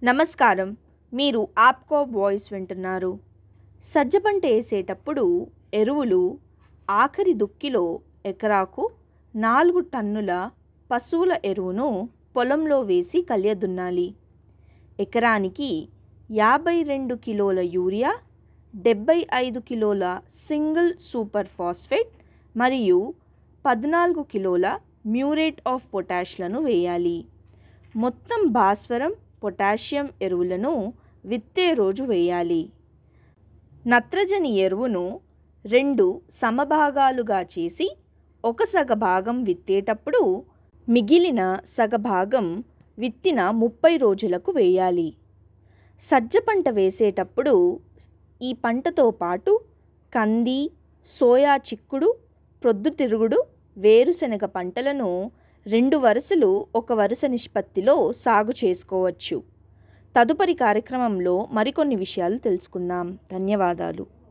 నమస్కారం మీరు ఆప్కో వాయిస్ వింటున్నారు సజ్జ పంట వేసేటప్పుడు ఎరువులు ఆఖరి దుక్కిలో ఎకరాకు నాలుగు టన్నుల పశువుల ఎరువును పొలంలో వేసి కలియదున్నాలి ఎకరానికి యాభై రెండు కిలోల యూరియా డెబ్బై ఐదు కిలోల సింగిల్ సూపర్ ఫాస్ఫేట్ మరియు పద్నాలుగు కిలోల మ్యూరేట్ ఆఫ్ పొటాష్లను వేయాలి మొత్తం భాస్వరం పొటాషియం ఎరువులను విత్తే రోజు వేయాలి నత్రజని ఎరువును రెండు సమభాగాలుగా చేసి ఒక సగ భాగం విత్తేటప్పుడు మిగిలిన సగభాగం విత్తిన ముప్పై రోజులకు వేయాలి సజ్జ పంట వేసేటప్పుడు ఈ పంటతో పాటు కంది సోయా చిక్కుడు ప్రొద్దుతిరుగుడు వేరుశనగ పంటలను రెండు వరుసలు ఒక వరుస నిష్పత్తిలో సాగు చేసుకోవచ్చు తదుపరి కార్యక్రమంలో మరికొన్ని విషయాలు తెలుసుకుందాం ధన్యవాదాలు